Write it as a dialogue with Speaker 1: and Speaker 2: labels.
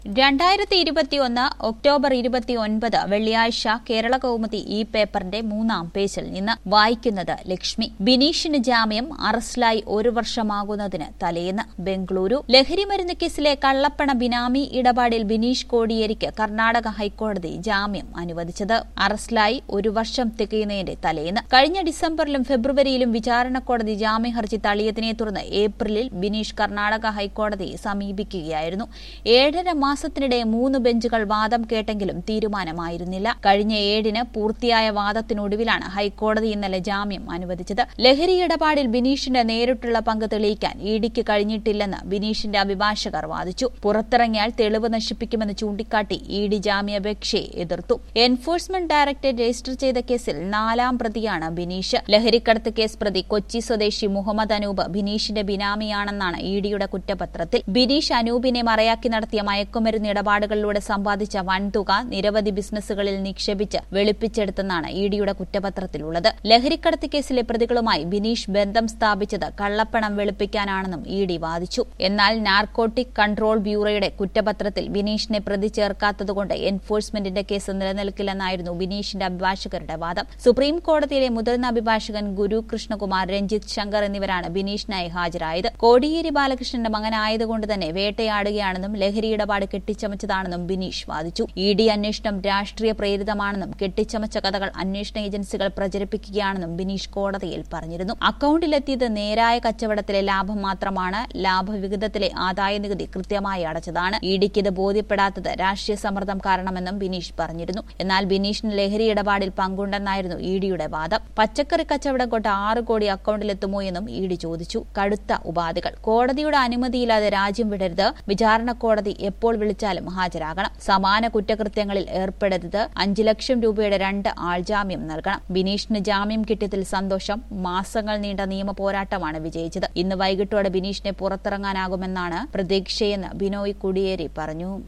Speaker 1: രണ്ടായിരത്തി ഇരുപത്തിയൊന്ന് ഒക്ടോബർ ഇരുപത്തിയൊൻപത് വെള്ളിയാഴ്ച കേരള കൗമുദി ഈ പേപ്പറിന്റെ മൂന്നാം പേജിൽ നിന്ന് വായിക്കുന്നത് ലക്ഷ്മി ബിനീഷിന് ജാമ്യം അറസ്റ്റിലായി ഒരു വർഷമാകുന്നതിന് തലേന്ന് ബംഗളൂരു ലഹരിമരുന്ന് കേസിലെ കള്ളപ്പണ ബിനാമി ഇടപാടിൽ ബിനീഷ് കോടിയേരിക്ക് കർണാടക ഹൈക്കോടതി ജാമ്യം അനുവദിച്ചത് അറസ്റ്റിലായി ഒരു വർഷം തികയുന്നതിന്റെ തലേന്ന് കഴിഞ്ഞ ഡിസംബറിലും ഫെബ്രുവരിയിലും വിചാരണ കോടതി ജാമ്യ ഹർജി തള്ളിയതിനെ തുടർന്ന് ഏപ്രിലിൽ ബിനീഷ് കർണാടക ഹൈക്കോടതിയെ സമീപിക്കുകയായിരുന്നു ഏഴര മാസത്തിനിടെ മൂന്ന് ബെഞ്ചുകൾ വാദം കേട്ടെങ്കിലും തീരുമാനമായിരുന്നില്ല കഴിഞ്ഞ ഏഴിന് പൂർത്തിയായ വാദത്തിനൊടുവിലാണ് ഹൈക്കോടതി ഇന്നലെ ജാമ്യം അനുവദിച്ചത് ലഹരി ഇടപാടിൽ ബിനീഷിന്റെ നേരിട്ടുള്ള പങ്ക് തെളിയിക്കാൻ ഇഡിക്ക് കഴിഞ്ഞിട്ടില്ലെന്ന് ബിനീഷിന്റെ അഭിഭാഷകർ വാദിച്ചു പുറത്തിറങ്ങിയാൽ തെളിവ് നശിപ്പിക്കുമെന്ന് ചൂണ്ടിക്കാട്ടി ഇ ഡി ജാമ്യാപേക്ഷയെ എതിർത്തു എൻഫോഴ്സ്മെന്റ് ഡയറക്ടറേറ്റ് രജിസ്റ്റർ ചെയ്ത കേസിൽ നാലാം പ്രതിയാണ് ബിനീഷ് ലഹരിക്കടത്ത് കേസ് പ്രതി കൊച്ചി സ്വദേശി മുഹമ്മദ് അനൂപ് ബിനീഷിന്റെ ബിനാമിയാണെന്നാണ് ഇ ഡിയുടെ കുറ്റപത്രത്തിൽ ബിനീഷ് അനൂപിനെ മറയാക്കി നടത്തിയ മയക്കുമരുന്ന് ഇടപാടുകളിലൂടെ സമ്പാദിച്ച വൻതുക നിരവധി ബിസിനസ്സുകളിൽ നിക്ഷേപിച്ച് വെളുപ്പിച്ചെടുത്തെന്നാണ് ഇ ഡിയുടെ കുറ്റപത്രത്തിലുള്ളത് ലഹരിക്കടത്ത് കേസിലെ പ്രതികളുമായി ബിനീഷ് ബന്ധം സ്ഥാപിച്ചത് കള്ളപ്പണം വെളുപ്പിക്കാനാണെന്നും ഇ ഡി വാദിച്ചു എന്നാൽ നാർക്കോട്ടിക് കൺട്രോൾ ബ്യൂറോയുടെ കുറ്റപത്രത്തിൽ ബിനീഷിനെ പ്രതി ചേർക്കാത്തതുകൊണ്ട് എൻഫോഴ്സ്മെന്റിന്റെ കേസ് നിലനിൽക്കില്ലെന്നായിരുന്നു ബിനീഷിന്റെ അഭിഭാഷകരുടെ വാദം സുപ്രീം കോടതിയിലെ മുതിർന്ന അഭിഭാഷകൻ ഗുരു കൃഷ്ണകുമാർ രഞ്ജിത്ത് ശങ്കർ എന്നിവരാണ് ബിനീഷിനായി ഹാജരായത് കോടിയേരി ബാലകൃഷ്ണന്റെ മകനായതുകൊണ്ട് തന്നെ വേട്ടയാടുകയാണെന്നും ലഹരി ഇടപാട് കെട്ടിച്ചമച്ചതാണെന്നും ബിനീഷ് വാദിച്ചു ഇ ഡി അന്വേഷണം രാഷ്ട്രീയ പ്രേരിതമാണെന്നും കെട്ടിച്ചമച്ച കഥകൾ അന്വേഷണ ഏജൻസികൾ പ്രചരിപ്പിക്കുകയാണെന്നും ബിനീഷ് കോടതിയിൽ പറഞ്ഞിരുന്നു അക്കൌണ്ടിലെത്തിയത് നേരായ കച്ചവടത്തിലെ ലാഭം മാത്രമാണ് ലാഭവിഹിതത്തിലെ ആദായ നികുതി കൃത്യമായി അടച്ചതാണ് ഇ ഡിക്ക് ഇത് ബോധ്യപ്പെടാത്തത് രാഷ്ട്രീയ സമ്മർദ്ദം കാരണമെന്നും ബിനീഷ് പറഞ്ഞിരുന്നു എന്നാൽ ബിനീഷിന് ലഹരി ഇടപാടിൽ പങ്കുണ്ടെന്നായിരുന്നു ഇ ഡിയുടെ വാദം പച്ചക്കറി കച്ചവടം കൊണ്ട് ആറ് കോടി അക്കൌണ്ടിലെത്തുമോ എന്നും ഇ ഡി ചോദിച്ചു കടുത്ത ഉപാധികൾ കോടതിയുടെ അനുമതിയില്ലാതെ രാജ്യം വിടരുത് വിചാരണ കോടതി എപ്പോൾ വിളിച്ചാലും ഹാജരാകണം സമാന കുറ്റകൃത്യങ്ങളിൽ ഏർപ്പെടരുത് അഞ്ചു ലക്ഷം രൂപയുടെ രണ്ട് ആൾജാമ്യം നൽകണം ബിനീഷിന് ജാമ്യം കിട്ടിയതിൽ സന്തോഷം മാസങ്ങൾ നീണ്ട നിയമ പോരാട്ടമാണ് വിജയിച്ചത് ഇന്ന് വൈകിട്ടോടെ ബിനീഷിനെ പുറത്തിറങ്ങാനാകുമെന്നാണ് പ്രതീക്ഷയെന്ന് ബിനോയ് കുടിയേരി പറഞ്ഞു